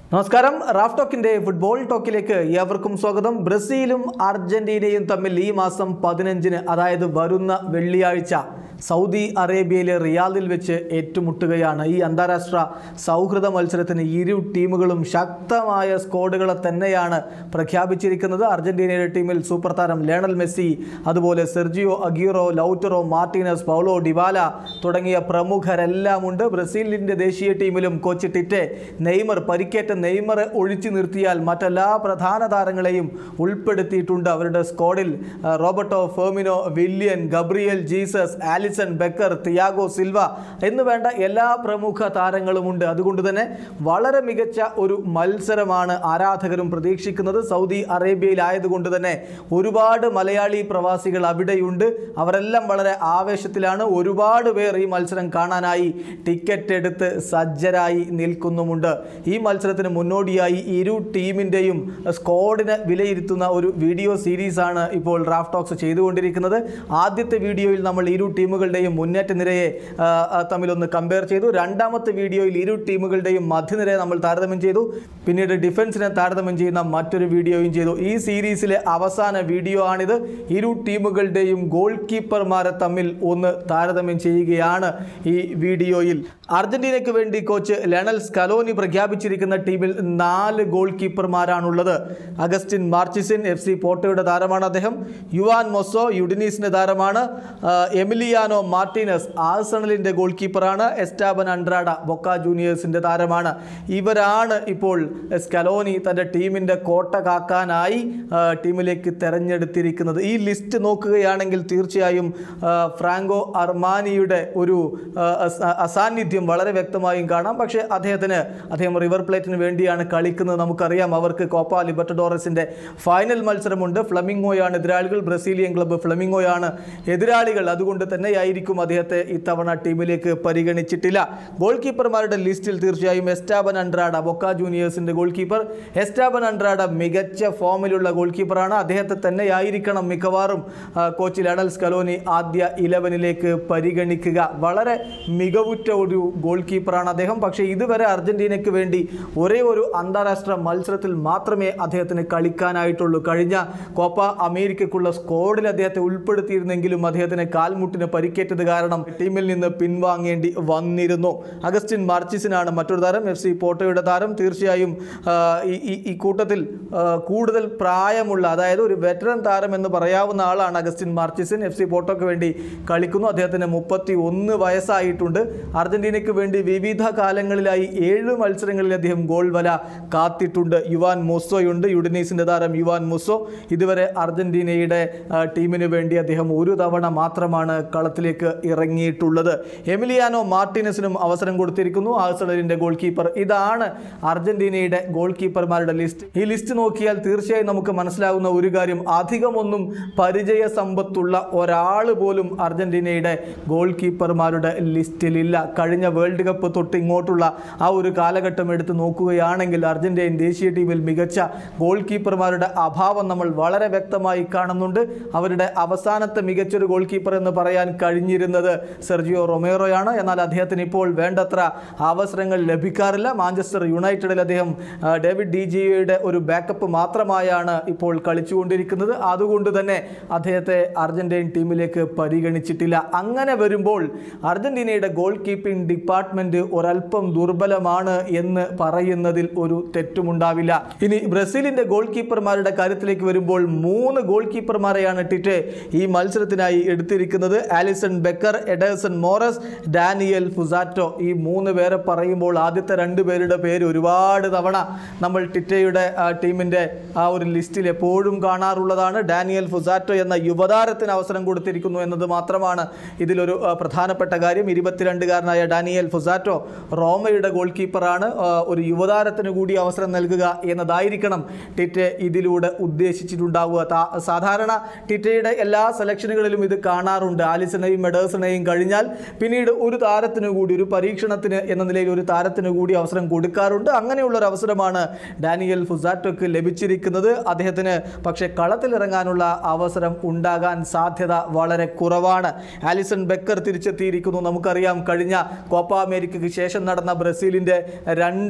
നമസ്കാരം Raf ടോക്കിന്റെ football ടോക്കിലേക്ക് ഏവർക്കും സ്വാഗതം ബ്രസീലും അർജന്റീനയും തമ്മിൽ ഈ മാസം പതിനഞ്ചിന് അതായത് വരുന്ന വെള്ളിയാഴ്ച സൗദി അറേബ്യയിലെ റിയാദിൽ വെച്ച് ഏറ്റുമുട്ടുകയാണ് ഈ അന്താരാഷ്ട്ര സൗഹൃദ മത്സരത്തിന് ഇരു ടീമുകളും ശക്തമായ സ്ക്വാഡുകളെ തന്നെയാണ് പ്രഖ്യാപിച്ചിരിക്കുന്നത് അർജന്റീനയുടെ ടീമിൽ സൂപ്പർ താരം ലേണൽ മെസ്സി അതുപോലെ Sergio Aguero Lautaro Martinez Paulo Dybala തുടങ്ങിയ പ്രമുഖരെല്ലാം ഉണ്ട് ബ്രസീലിൻ്റെ ദേശീയ ടീമിലും കോച്ച് ടിറ്റെ നെയ്മർ പരിക്കേറ്റ നെയ്മറെ ഒഴിച്ചു നിർത്തിയാൽ മറ്റെല്ലാ പ്രധാന താരങ്ങളെയും ഉൾപ്പെടുത്തിയിട്ടുണ്ട് അവരുടെ സ്ക്വാഡിൽ ആ, Roberto Firmino Willian Gabriel Jesus Alisson Becker Thiago Silva എന്ന് വേണ്ട എല്ലാ പ്രമുഖ താരങ്ങളുമുണ്ട് അതുകൊണ്ട് തന്നെ വളരെ മികച്ച ഒരു മത്സരമാണ് ആരാധകരും പ്രതീക്ഷിക്കുന്നത് സൗദി അറേബ്യയിലായതുകൊണ്ട് തന്നെ ഒരുപാട് മലയാളി പ്രവാസികൾ അവിടെയുണ്ട് അവരെല്ലാം വളരെ ആവേശത്തിലാണ് ഒരുപാട് പേർ ഈ മത്സരം കാണാനായി ടിക്കറ്റ് എടുത്ത് സജ്ജരായി നിൽക്കുന്നുമുണ്ട് ഈ മത്സരത്തിന് മുന്നോടിയായി ഇരു ടീമിൻ്റെയും സ്ക്വാഡിനെ വിലയിരുത്തുന്ന ഒരു വീഡിയോ സീരീസാണ് ഇപ്പോൾ റാഫ് ടോക്സ് ചെയ്തുകൊണ്ടിരിക്കുന്നത് ആദ്യത്തെ വീഡിയോയിൽ നമ്മൾ ഇരു ടീമുകളുടെയും മുന്നേറ്റ നിരയെ ആ, ആ, തമ്മിലൊന്ന് കമ്പയർ ചെയ്തു രണ്ടാമത്തെ വീഡിയോയിൽ ഇരു ടീമുകളുടെയും മധ്യനിരയെ നമ്മൾ താരതമ്യം ചെയ്തു പിന്നീട് ഡിഫൻസിനെ താരതമ്യം ചെയ്യുന്ന മറ്റൊരു വീഡിയോയും ചെയ്തു ഈ സീരീസിലെ അവസാന വീഡിയോ ആണിത് ഇരു ടീമുകളുടെയും ഗോൾ കീപ്പർമാരെ തമ്മിൽ ഒന്ന് താരതമ്യം ചെയ്യുകയാണ് ഈ വീഡിയോയിൽ അർജന്റീനയ്ക്ക് വേണ്ടി കോച്ച് ലെണൽ സ്കലോനി പ്രഖ്യാപിച്ചിരിക്കുന്ന ടീമിൽ നാല് ഗോൾ കീപ്പർമാരാണുള്ളത് അഗസ്റ്റിൻ മാർച്ചിസിൻ എഫ് സി പോർട്ടോയുടെ താരമാണ് അദ്ദേഹം യുവാൻ മൊസോ യുഡിനീസിന്റെ താരമാണ് ആ, എമിലിയാനോ മാർട്ടിനസ് ആഴ്സണലിന്റെ ഗോൾ കീപ്പറാണ് എസ്റ്റാബൻ അൻഡ്രാഡ ബൊക്ക ജൂനിയേഴ്സിന്റെ താരമാണ് ഇവരാണ് ഇപ്പോൾ സ്കലോനി തൻ്റെ ടീമിൻ്റെ കോട്ട കാക്കാനായി ആ, ടീമിലേക്ക് തെരഞ്ഞെടുത്തിരിക്കുന്നത് ഈ ലിസ്റ്റ് നോക്കുകയാണെങ്കിൽ തീർച്ചയായും ആ, ഫ്രാങ്കോ അർമാനിയുടെ ഒരു ആ, അസ- അസാന്നിധ്യം വളരെ വ്യക്തമായും കാണാം പക്ഷേ അദ്ദേഹത്തിന് അദ്ദേഹം റിവർ പ്ലേറ്റിന് വേണ്ടിയാണ് കളിക്കുന്നത് നമുക്കറിയാം അവർക്ക് കോപ്പ ലിബർട്ടഡോറസിൻ്റെ ഫൈനൽ മത്സരമുണ്ട് ഫ്ലമിംഗോയാണ് എതിരാളികൾ ബ്രസീലിയൻ ക്ലബ്ബ് ഫ്ലമിംഗോയാണ് എതിരാളികൾ അതുകൊണ്ട് തന്നെയായിരിക്കും അദ്ദേഹത്തെ ഇത്തവണ ടീമിലേക്ക് പരിഗണിച്ചിട്ടില്ല ഗോൾ കീപ്പർമാരുടെ ലിസ്റ്റിൽ തീർച്ചയായും എസ്റ്റാബൻ അൻഡ്രാഡ ബൊക്ക ജൂനിയേഴ്സിന്റെ ഗോൾ കീപ്പർ എസ്റ്റാബൻ അൻഡ്രാഡ മികച്ച ഫോമിലുള്ള ഗോൾ കീപ്പറാണ് അദ്ദേഹത്തെ തന്നെയായിരിക്കണം മിക്കവാറും ആ, കോച്ച് ലണൽ സ്കലോനി ആദ്യ ഇലവനിലേക്ക് പരിഗണിക്കുക വളരെ മികവുറ്റ ഒരു ഗോൾ കീപ്പറാണ് അദ്ദേഹം പക്ഷേ ഇതുവരെ അർജന്റീനയ്ക്ക് വേണ്ടി ഒരേ ഒരു അന്താരാഷ്ട്ര മത്സരത്തിൽ മാത്രമേ അദ്ദേഹത്തിന് കളിക്കാനായിട്ടുള്ളൂ കഴിഞ്ഞ കോപ്പ അമേരിക്കയ്ക്കുള്ള സ്ക്വാഡിൽ അദ്ദേഹത്തെ ഉൾപ്പെടുത്തിയിരുന്നെങ്കിലും അദ്ദേഹത്തിന് കാൽമുട്ടിന് പരിക്കേറ്റത് കാരണം ടീമിൽ നിന്ന് പിൻവാങ്ങേണ്ടി വന്നിരുന്നു അഗസ്റ്റിൻ മാർച്ചിസിനാണ് മറ്റൊരു താരം എഫ് സി പോർട്ടോയുടെ താരം തീർച്ചയായും ആ, ഈ- ഈ- ഈ കൂട്ടത്തിൽ ആ, കൂടുതൽ പ്രായമുള്ള അതായത് ഒരു വെറ്ററൻ താരം എന്ന് പറയാവുന്ന ആളാണ് അഗസ്റ്റിൻ മാർച്ചിസിൻ എഫ് സി പോർട്ടോയ്ക്ക് വേണ്ടി കളിക്കുന്നു അദ്ദേഹത്തിന് മുപ്പത്തി ഒന്ന് വയസ്സായിട്ടുണ്ട് അർജന്റീനയ്ക്ക് വേണ്ടി വിവിധ കാലങ്ങളിലായി ഏഴ് മത്സരങ്ങളിൽ അദ്ദേഹം ഗോൾ വല കാത്തിട്ടുണ്ട് യുവാൻ മുസോയുണ്ട് യുഡിനീസിന്റെ താരം യുവാൻ മുസോ ഇതുവരെ അർജന്റീനയുടെ ആ, ടീമിന് വേണ്ടി അദ്ദേഹം ഒരു തവണ മാത്രമാണ് കളത്തിലേക്ക് ഇറങ്ങിയിട്ടുള്ളത് എമിലിയാനോ മാർട്ടിനസിനും അവസരം കൊടുത്തിരിക്കുന്നു ആഴ്സണലിന്റെ ഗോൾ കീപ്പർ ഇതാണ് അർജന്റീനയുടെ ഗോൾ കീപ്പർമാരുടെ ലിസ്റ്റ് ഈ ലിസ്റ്റ് നോക്കിയാൽ തീർച്ചയായും നമുക്ക് മനസ്സിലാകുന്ന ഒരു കാര്യം അധികമൊന്നും പരിചയ സമ്പത്തുള്ള ഒരാൾ പോലും അർജന്റീനയുടെ ഗോൾ കീപ്പർമാരുടെ ലിസ്റ്റിലില്ല കഴിഞ്ഞ വേൾഡ് കപ്പ് തൊട്ട് ഇങ്ങോട്ടുള്ള ആ ഒരു കാലഘട്ടം എടുത്ത് നോക്കുകയാണെങ്കിൽ അർജന്റീൻ ദേശീയ ടീമിൽ മികച്ച ഗോൾ കീപ്പർമാരുടെ അഭാവം നമ്മൾ വളരെ വ്യക്തമായി കാണുന്നുണ്ട് അവരുടെ അവസാനത്തെ മികച്ചൊരു ഗോൾ കീപ്പർ എന്ന് പറയാൻ കഴിഞ്ഞിരുന്നത് സെർജിയോ റൊമേറോയാണ് എന്നാൽ അദ്ദേഹത്തിന് ഇപ്പോൾ വേണ്ടത്ര അവസരങ്ങൾ ലഭിക്കാറില്ല മാഞ്ചസ്റ്റർ യുണൈറ്റഡിൽ അദ്ദേഹം ആ, ഡേവിഡ് ഡി ജിയുടെ ഒരു ബാക്കപ്പ് മാത്രമായാണ് ഇപ്പോൾ കളിച്ചുകൊണ്ടിരിക്കുന്നത് അതുകൊണ്ട് തന്നെ അദ്ദേഹത്തെ അർജന്റീൻ ടീമിലേക്ക് പരിഗണിച്ചിട്ടില്ല അങ്ങനെ വരുമ്പോൾ അർജന്റീനയുടെ ഗോൾ കീപ്പിംഗ് ഡിപ്പാർട്ട്മെന്റ് ഒരല്പം ദുർബലമാണ് എന്ന് പറയുന്നതിൽ ഒരു തെറ്റുമുണ്ടാവില്ല ഇനി ബ്രസീലിന്റെ ഗോൾ കീപ്പർമാരുടെ കാര്യത്തിലേക്ക് വരുമ്പോൾ മൂന്ന് ഗോൾ കീപ്പർമാരെയാണ് ടിറ്റെ ഈ മത്സരത്തിനായി എടുത്തിരിക്കുന്നത് Alisson Becker Ederson Moraes Daniel Fuzato ഈ മൂന്ന് പേരെ പറയുമ്പോൾ ആദ്യത്തെ രണ്ട് പേരുടെ പേര് ഒരുപാട് തവണ നമ്മൾ ടിറ്റയുടെ ആ, ടീമിന്റെ ആ ഒരു ലിസ്റ്റിൽ എപ്പോഴും കാണാറുള്ളതാണ് ഡാനിയൽ ഫുസാറ്റോ എന്ന യുവതാരത്തിന് അവസരം കൊടുത്തിരിക്കുന്നു എന്നത് മാത്രമാണ് ഇതിലൊരു ആ, പ്രധാനപ്പെട്ട കാര്യം ഇരുപത്തിരണ്ടുകാരനായ ഡാനിയൽ ഫുസാറ്റോ റോമയുടെ ഗോൾ കീപ്പറാണ് ആ, ഒരു യുവതാരത്തിന് കൂടി അവസരം നൽകുക എന്നതായിരിക്കണം ടിറ്റെ ഇതിലൂടെ ഉദ്ദേശിച്ചിട്ടുണ്ടാവുക താ- സാധാരണ ടിറ്റയുടെ എല്ലാ സെലക്ഷനുകളിലും ഇത് കാണാറുണ്ട് ആലിസനെയും മെഡേഴ്സണെയും കഴിഞ്ഞാൽ പിന്നീട് ഒരു താരത്തിന് കൂടി ഒരു പരീക്ഷണത്തിന് എന്ന നിലയിൽ ഒരു താരത്തിന് കൂടി അവസരം കൊടുക്കാറുണ്ട് അങ്ങനെയുള്ള ഒരു അവസരമാണ് ഡാനിയൽ ഫുസാറ്റോക്ക് ലഭിച്ചിരിക്കുന്നത് അദ്ദേഹത്തിന് പക്ഷേ കളത്തിലിറങ്ങാനുള്ള അവസരം ഉണ്ടാകാൻ സാധ്യത വളരെ കുറവാണ് ആലിസൺ ബെക്കർ തിരിച്ചെത്തിയിരിക്കുന്നു നമുക്കറിയാം കഴിഞ്ഞ കോപ്പ അമേരിക്കയ്ക്ക് ശേഷം നടന്ന ബ്രസീലിൻ്റെ രണ്ട് ആ,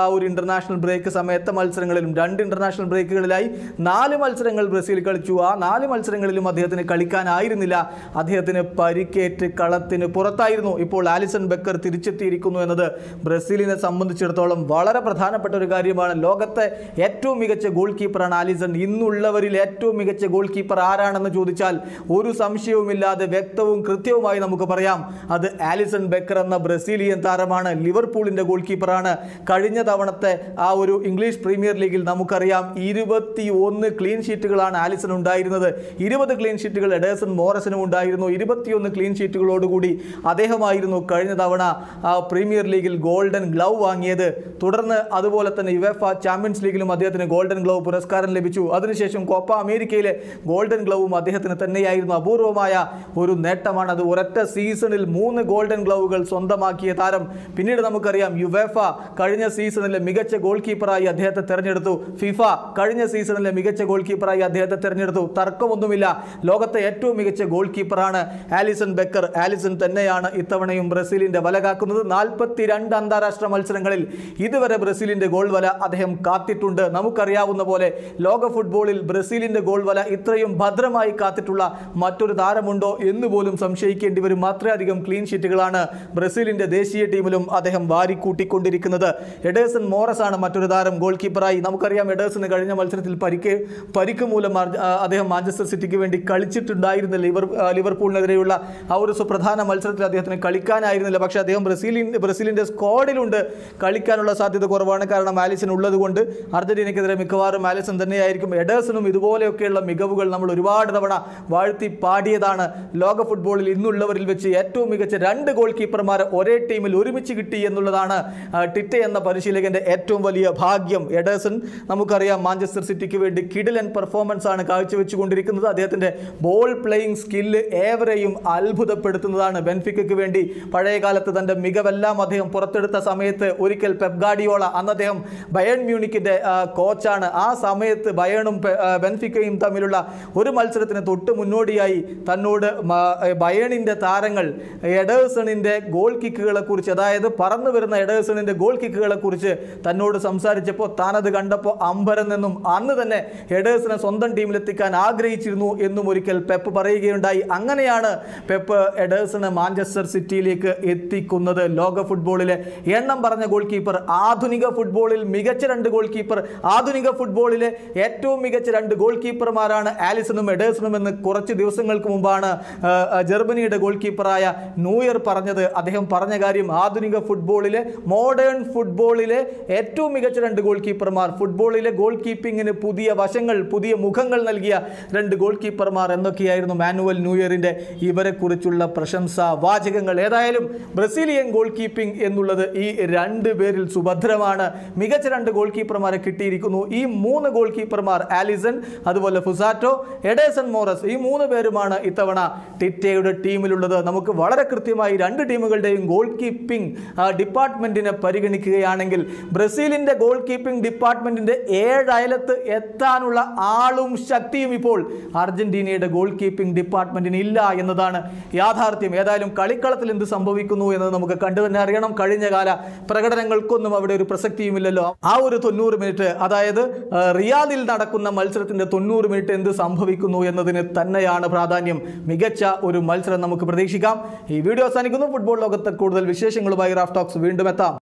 ഒരു ഇന്റർനാഷണൽ ബ്രേക്ക് സമയത്തെ മത്സരങ്ങളിലും രണ്ട് ഇന്റർനാഷണൽ ബ്രേക്കുകളിലായി നാല് മത്സരങ്ങൾ ബ്രസീൽ കളിച്ചു ആ നാല് മത്സരങ്ങളിലും അദ്ദേഹത്തിന് കളിക്കാനായിരുന്നില്ല അദ്ദേഹത്തിന് പരിക്കേറ്റ് കളത്തിന് പുറത്തായിരുന്നു ഇപ്പോൾ ആലിസൺ ബെക്കർ തിരിച്ചെത്തിയിരിക്കുന്നു എന്നത് ബ്രസീലിനെ സംബന്ധിച്ചിടത്തോളം വളരെ പ്രധാനപ്പെട്ട ഒരു കാര്യമാണ് ലോകത്തെ ഏറ്റവും മികച്ച ഗോൾ കീപ്പറാണ് ആലിസൺ ഇന്നുള്ളവരിൽ ഏറ്റവും മികച്ച ഗോൾ കീപ്പർ ആരാണെന്ന് ചോദിച്ചാൽ ഒരു സംശയവുമില്ലാതെ വ്യക്തവും കൃത്യവുമായി നമുക്ക് പറയാം അത് ആലിസൺ ബെക്കർ എന്ന ബ്രസീലിയൻ താരമാണ് ലിവർപൂളിന്റെ ഗോൾ കീപ്പറാണ് കഴിഞ്ഞ തവണത്തെ ആ ഒരു ഇംഗ്ലീഷ് പ്രീമിയർ ലീഗിൽ നമുക്കറിയാം ഇരുപത്തി ഒന്ന് ക്ലീൻ ഷീറ്റുകളാണ് ആലിസൺ ഉണ്ടായിരുന്നത് ഇരുപത് ക്ലീൻ ഷീറ്റുകൾ എഡേഴ്സൺ മോറസിനും ഉണ്ടായിരുന്നു ഇരുപത്തിയൊന്ന് ക്ലീൻ ഷീറ്റുകളോടുകൂടി അദ്ദേഹമായിരുന്നു കഴിഞ്ഞ തവണ ആ പ്രീമിയർ ലീഗിൽ ഗോൾഡൻ ഗ്ലൗ വാങ്ങിയത് തുടർന്ന് അതുപോലെ തന്നെ യുവേഫ ചാമ്പ്യൻസ് ലീഗിലും അദ്ദേഹത്തിന് ഗോൾഡൻ ഗ്ലൗ പുരസ്കാരം ലഭിച്ചു അതിനുശേഷം കോപ്പ അമേരിക്കയിലെ ഗോൾഡൻ ഗ്ലൗവും അദ്ദേഹത്തിന് തന്നെയായിരുന്നു അപൂർവമായ ഒരു നേട്ടമാണ് അത് ഒരൊറ്റ സീസണിൽ മൂന്ന് ഗോൾഡൻ ഗ്ലൗകൾ സ്വന്തമാക്കിയ താരം പിന്നീട് നമുക്കറിയാം യുവേഫ കഴിഞ്ഞ സീസണിലെ മികച്ച ഗോൾ കീപ്പറായി അദ്ദേഹത്തെ തെരഞ്ഞെടുത്തു ഫിഫ കഴിഞ്ഞ സീസണിലെ മികച്ച ഗോൾ കീപ്പറായി അദ്ദേഹത്തെ തെരഞ്ഞെടുത്തു തർക്കമൊന്നുമില്ല ലോകത്തെ ഏറ്റവും മികച്ച ഗോൾ കീപ്പറാണ് ആലിസൺ ബെക്കർ ആലിസൺ തന്നെയാണ് ഇത്തവണയും ബ്രസീലിന്റെ വല കാക്കുന്നത് നാൽപ്പത്തി രണ്ട് അന്താരാഷ്ട്ര മത്സരങ്ങളിൽ ഇതുവരെ ബ്രസീലിന്റെ ഗോൾ വല അദ്ദേഹം കാത്തിട്ടുണ്ട് നമുക്കറിയാവുന്ന പോലെ ലോക ഫുട്ബോളിൽ ബ്രസീലിന്റെ ഗോൾ വല ഇത്രയും ഭദ്രമായി കാത്തിട്ടുള്ള മറ്റൊരു താരമുണ്ടോ എന്ന് പോലും സംശയിക്കേണ്ടി വരും അത്രയധികം ക്ലീൻ ഷീറ്റുകളാണ് ബ്രസീലിന്റെ ദേശീയ ടീമിലും അദ്ദേഹം വാരിക്കൂട്ടിക്കൊണ്ടിരിക്കുന്നത് എഡേഴ്സൺ മോറസ് ആണ് മറ്റൊരു താരം ഗോൾ കീപ്പറായി നമുക്കറിയാം എഡേഴ്സന് കഴിഞ്ഞ മത്സരത്തിൽ പരിക്ക് പരിക്ക് മൂലം മാർ- ആ, അദ്ദേഹം മാഞ്ചസ്റ്റർ സിറ്റിക്ക് വേണ്ടി കളിച്ചിട്ടുണ്ടായിരുന്നില്ല ലിവർ ആ, ലിവർപൂളിനെതിരെയുള്ള ആ ഒരു സുപ്രധാന മത്സരത്തിൽ അദ്ദേഹത്തിന് കളിക്കാനായിരുന്നില്ല പക്ഷേ അദ്ദേഹം ബ്രസീലിൻ ബ്രസീലിന്റെ സ്ക്വാഡിലുണ്ട് കളിക്കാനുള്ള സാധ്യത കുറവാണ് കാരണം ആലിസൺ ഉള്ളത് കൊണ്ട് അർജന്റീനയ്ക്കെതിരെ മിക്കവാറും ആലിസൺ തന്നെയായിരിക്കും എഡേഴ്സണും ഇതുപോലെയൊക്കെയുള്ള മികവുകൾ നമ്മൾ ഒരുപാട് തവണ വാഴ്ത്തി പാടിയതാണ് ലോക ഫുട്ബോളിൽ ഇന്നുള്ളവരിൽ വെച്ച് ഏറ്റവും മികച്ച രണ്ട് ഗോൾ കീപ്പർമാരെ ഒരേ ടീമിൽ ഒരുമിച്ച് കിട്ടി എന്നുള്ളതാണ് ആ, ടിറ്റ എന്ന പരിശീലകന്റെ ഏറ്റവും വലിയ ഭാഗ്യം എഡേഴ്സൺ നമുക്കറിയാം മാഞ്ചസ്റ്റർ സിറ്റിക്ക് വേണ്ടി കിഡിലൻ പെർഫോമൻസ് ആണ് കാഴ്ചവെച്ചുകൊണ്ടിരിക്കുന്നത് അദ്ദേഹത്തിന്റെ ബോൾ പ്ലേയിങ് സ്കില്ല് ഏവരെയും അത്ഭുതപ്പെടുത്തുന്നതാണ് ബെൻഫിക്കയ്ക്ക് വേണ്ടി പഴയ കാലത്ത് തന്റെ മികവെല്ലാം അദ്ദേഹം പുറത്തെടുത്ത സമയത്ത് ഒരിക്കൽ പെപ് ഗാഡിയോള അന്ന് അദ്ദേഹം ബയൺ മ്യൂണിക്കിന്റെ ആ, കോച്ചാണ് ആ സമയത്ത് ബയണും പെ- ആ, ബെൻഫിക്കയും തമ്മിലുള്ള ഒരു മത്സരത്തിന് തൊട്ട് മുന്നോടിയായി തന്നോട് മ- ബയണിന്റെ താരങ്ങൾ എഡേഴ്സണിന്റെ ഗോൾ കിക്കുകളെ കുറിച്ച് അതായത് പറന്നു വരുന്ന എഡേഴ്സണിന്റെ ഗോൾ കിക്കുകളെ കുറിച്ച് തന്നോട് സംസാരിച്ചപ്പോൾ താനത് കണ്ടപ്പോൾ അമ്പരം നിന്നും അന്ന് തന്നെ എഡേഴ്സനെ സ്വന്തം ടീമിലെത്തിക്കാൻ ആഗ്രഹിച്ചിരുന്നു എന്നും ഒരിക്കൽ പെപ്പ് പറയുകയുണ്ടായി അങ്ങനെയാണ് പെപ്പ് എഡേഴ്സണ് മാഞ്ചസ്റ്റർ സിറ്റിയിലേക്ക് എത്തിക്കുന്നത് ലോക ഫുട്ബോളിലെ എണ്ണം പറഞ്ഞ ഗോൾ കീപ്പർ ആധുനിക ഫുട്ബോളിൽ മികച്ച രണ്ട് ഗോൾ കീപ്പർ ആധുനിക ഫുട്ബോളിലെ ഏറ്റവും മികച്ച രണ്ട് ഗോൾ കീപ്പർമാരാണ് ആലിസണും എഡേഴ്സണും എന്ന് കുറച്ച് ദിവസങ്ങൾക്ക് മുമ്പാണ് ആ, ആ, ജർമ്മനിയുടെ ഗോൾ കീപ്പറായ ന്യൂയർ പറഞ്ഞത് അദ്ദേഹം പറഞ്ഞ കാര്യം ആധുനിക ഫുട്ബോളിലെ മോഡേൺ ഫുട്ബോളിലെ ഏറ്റവും മികച്ച രണ്ട് ഗോൾ കീപ്പർമാർ ഫുട്ബോളിലെ ഗോൾ കീപ്പിങ്ങിന് പുതിയ വശങ്ങൾ പുതിയ മുഖങ്ങൾ നൽകിയ രണ്ട് ഗോൾ കീപ്പർമാർ എന്നൊക്കെയായിരുന്നു മാനുവൽ ന്യൂയറിന്റെ ഇവരെ കുറിച്ചുള്ള പ്രശംസാ വാചകങ്ങൾ ഏതായാലും ബ്രസീലിയൻ ഗോൾ കീപ്പിംഗ് എന്നുള്ളത് ഈ രണ്ട് പേരിൽ സുഭദ്രമാണ് മികച്ച രണ്ട് ഗോൾ കീപ്പർമാരെ കിട്ടിയിരിക്കുന്നു ഈ മൂന്ന് ഗോൾ കീപ്പർമാർ ആലിസൺ അതുപോലെ ഫുസാറ്റോ എഡേസൺ മോറസ് ഈ മൂന്ന് പേരുമാണ് ഇത്തവണ ടിറ്റയുടെ ടീമിലുള്ളത് നമുക്ക് വളരെ കൃത്യമായി രണ്ട് ടീമുകളുടെയും ഗോൾ കീപ്പിംഗ് ഡിപ്പാർട്ട്മെന്റിനെ പരിഗണിക്കുകയാണെങ്കിൽ ബ്രസീലിന്റെ ഗോൾ കീപ്പിംഗ് ഡിപ്പാർട്ട്മെന്റിന്റെ ഏഴ് അയലത്ത് എത്താനുള്ള ആളും ശക്തിയും ഇപ്പോൾ അർജന്റീനയുടെ ഗോൾ കീപ്പിംഗ് ഡിപ്പാർട്ട്മെന്റിന് ഇല്ല എന്നതാണ് യാഥാർത്ഥ്യം ഏതായാലും കളിക്കളത്തിൽ എന്ത് സംഭവിക്കുന്നു എന്ന് നമുക്ക് കണ്ടു തന്നെ അറിയണം കഴിഞ്ഞ കാല പ്രകടനങ്ങൾക്കൊന്നും അവിടെ ഒരു പ്രസക്തിയുമില്ലല്ലോ ആ ഒരു തൊണ്ണൂറ് മിനിറ്റ് അതായത് ആ, റിയാദിൽ നടക്കുന്ന മത്സരത്തിന്റെ തൊണ്ണൂറ് മിനിറ്റ് എന്ത് സംഭവിക്കുന്നു എന്നതിന് തന്നെയാണ് പ്രാധാന്യം മികച്ച ഒരു മത്സരം നമുക്ക് പ്രതീക്ഷിക്കാം ഈ വീഡിയോ അവസാനിക്കുന്നു ഫുട്ബോൾ ലോകത്തെ കൂടുതൽ വിശേഷങ്ങളുമായി റാഫ് ടോക്സ് വീണ്ടും എത്താം